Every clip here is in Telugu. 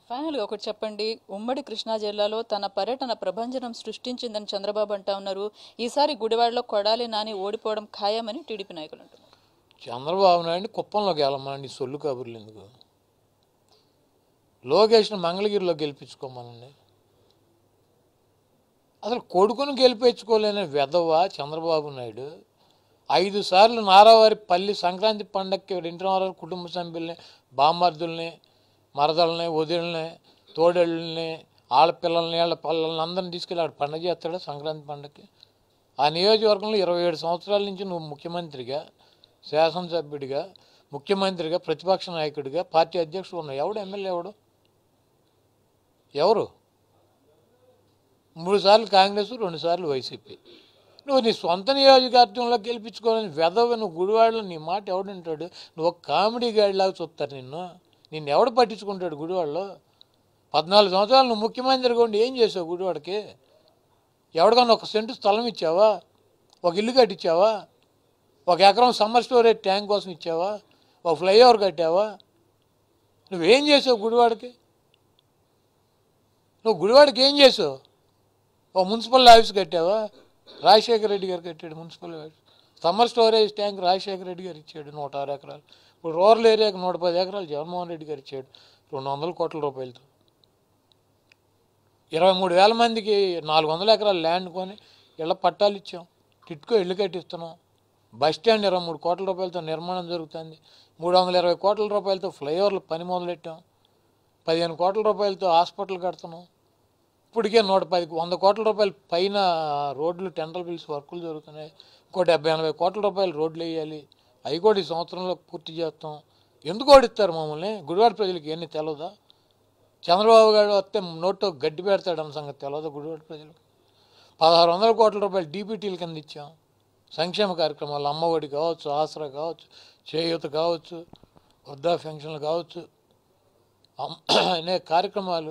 ఫైనల్గా ఒకటి చెప్పండి ఉమ్మడి కృష్ణా జిల్లాలో తన పర్యటన ప్రభంజనం సృష్టించిందని చంద్రబాబు అంటా ఉన్నారు ఈసారి గుడివాడలో కొడాలి నాని ఓడిపోవడం ఖాయమని టీడీపీ నాయకులు అంటున్నారు చంద్రబాబు నాయుడిని కుప్పంలో గెలమని సొల్లు కబుర్లు ఎందుకు లోకేష్ని మంగళగిరిలో గెలిపించుకోమనండి అసలు కొడుకును గెలిపించుకోలేని వెధవ చంద్రబాబు నాయుడు ఐదు సార్లు నారావారి పల్లి సంక్రాంతి పండక్కి ఇంటి కుటుంబ సభ్యుల్ని బామ్మర్దుల్ని మరదల్ని వదిలిని తోడేళ్ళని ఆడపిల్లల్ని వాళ్ళ పిల్లల్ని అందరిని తీసుకెళ్ళి ఆడ పండగ చేస్తాడా సంక్రాంతి పండగకి ఆ నియోజకవర్గంలో ఇరవై ఏడు సంవత్సరాల నుంచి నువ్వు ముఖ్యమంత్రిగా శాసనసభ్యుడిగా ముఖ్యమంత్రిగా ప్రతిపక్ష నాయకుడిగా పార్టీ అధ్యక్షుడు ఉన్నావు ఎవడు ఎమ్మెల్యే ఎవడు ఎవరు మూడు సార్లు కాంగ్రెస్ రెండు సార్లు వైసీపీ నువ్వు నీ సొంత నియోజకవర్గంలో గెలిపించుకోవాలని వెదవ నువ్వు గుడివాడలో నీ మాట ఎవడుంటాడు నువ్వు ఒక కామెడీ గాడిలాగా చూస్తారు నిన్ను నిన్ను ఎవడు పట్టించుకుంటాడు గుడివాడలో పద్నాలుగు సంవత్సరాలు నువ్వు ముఖ్యమంత్రిగా ఉండి ఏం చేసావు గుడివాడకి ఎవరికన్నా ఒక సెంటు స్థలం ఇచ్చావా ఒక ఇల్లు కట్టించావా ఒక ఎకరం సమ్మర్ స్టోరేజ్ ట్యాంక్ కోసం ఇచ్చావా ఒక ఫ్లైఓవర్ కట్టావా నువ్వేం చేసావు గుడివాడకి నువ్వు గుడివాడకి ఏం చేసావు ఓ మున్సిపల్ ఆఫీస్ కట్టావా రాజశేఖర రెడ్డి గారు కట్టాడు municipal office summer storage tank Rajasekhara Reddy garu ఇచ్చాడు నూట ఆరు ఎకరాలు ఇప్పుడు రూరల్ ఏరియాకి నూట పది ఎకరాలు జగన్మోహన్ రెడ్డి గారు ఇచ్చాడు రెండు వందల కోట్ల రూపాయలతో ఇరవై మూడు వేల మందికి నాలుగు వందల ఎకరాలు ల్యాండ్ కొని ఇళ్ళ పట్టాలు ఇచ్చాం టిట్కో ఇల్లు కట్టిస్తున్నాం బస్ స్టాండ్ ఇరవై మూడు కోట్ల రూపాయలతో నిర్మాణం జరుగుతుంది మూడు వందల ఇరవై కోట్ల రూపాయలతో ఫ్లైఓవర్లు పని మొదలెట్టాం పదిహేను కోట్ల రూపాయలతో హాస్పిటల్ కడుతున్నాం ఇప్పటికే నూట పది వంద కోట్ల రూపాయల పైన రోడ్లు టెండర్ బిల్స్ వర్కులు జరుగుతున్నాయి ఇంకో డెబ్బై ఎనభై కోట్ల రూపాయలు రోడ్లు వేయాలి అవి కూడా ఈ సంవత్సరంలో పూర్తి చేస్తాం ఎందుకు ఓడిస్తారు మమ్మల్ని గుడివాడ ప్రజలకి ఎన్ని తెలియదా చంద్రబాబు గారు వస్తే నోట్లో గడ్డి పెడతాడన్న సంగతి తెలియదా గుడివాడ ప్రజలకు పదహారు వందల కోట్ల రూపాయలు డీబీటీల కింద ఇచ్చాం సంక్షేమ కార్యక్రమాలు అమ్మఒడి కావచ్చు ఆసరా కావచ్చు చేయూత కావచ్చు వృద్ధా పెన్షన్లు కావచ్చు అమ్- అనేక కార్యక్రమాలు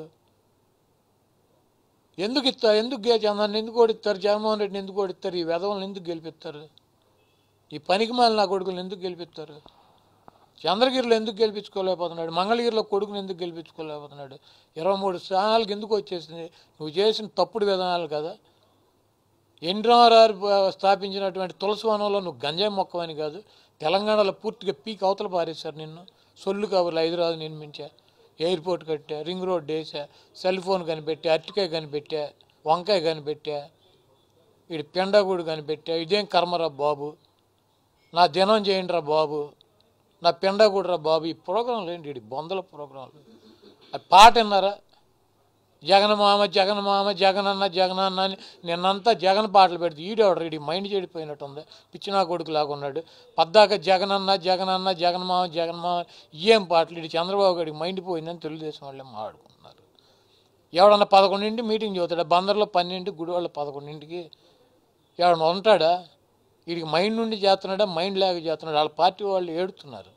ఎందుకు ఇస్తారు ఎందుకు గే- చంద్రాన్ని ఎందుకు ఓడిస్తారు జగన్మోహన్ రెడ్డిని ఎందుకు ఓడిస్తారు ఈ వెధవలను ఎందుకు గెలిపిస్తారు ఈ పనికి నా కొడుకులను ఎందుకు గెలిపిస్తారు చంద్రగిరిలో ఎందుకు గెలిపించుకోలేకపోతున్నాడు మంగళగిరిలో కొడుకుని ఎందుకు గెలిపించుకోలేకపోతున్నాడు ఇరవై మూడు స్థానాలకు ఎందుకు వచ్చేసింది నువ్వు చేసిన తప్పుడు విధానాలు కదా ఎన్టీఆర్ఆర్ స్థాపించినటువంటి తులసివనంలో నువ్వు గంజాయి మొక్కవని కాదు తెలంగాణలో పూర్తిగా పీక్ అవతల పారేశారు నిన్ను సొల్లు కబుర్లు హైదరాబాద్ నిర్మించా ఎయిర్పోర్ట్ కట్టా రింగ్ రోడ్ వేసా సెల్ ఫోన్ కనిపెట్టా అరటికాయ కనిపెట్టా వంకాయ కనిపెట్టా వీడి పెండగూడు కనిపెట్టా ఇదేం కర్మరా బాబు నా దినం చేయండి రా బాబు నా పెండగూడు రా బాబు ఈ ప్రోగ్రాంలు ఏంటి వీడి బొందల ప్రోగ్రాంలు ఆ పాట విన్నారా జగన్మామ జగన్మామ జగనన్న జగనన్న అని నిన్నంతా జగన్ పాటలు పెడితే ఈడేవాడు ఈడి మైండ్ చెడిపోయినట్టుంది పిచ్చినా కొడుకు లాగా ఉన్నాడు పద్దాక జగనన్న జగనన్న జగన్మామ జగన్మామ ఏం పాటలు ఇటు చంద్రబాబు గారికి మైండ్ పోయిందని తెలుగుదేశం వాళ్ళే మాట్లాడుకుంటున్నారు ఎవడన్నా పదకొండింటి మీటింగ్ చదువుతాడా బందర్లో పన్నెండు గుడివాళ్ళ పదకొండింటికి ఎవడన్నా ఉంటాడా వీడికి మైండ్ నుండి చేస్తున్నాడా మైండ్ లేక చేస్తున్నాడు వాళ్ళ పార్టీ వాళ్ళు ఏడుతున్నారు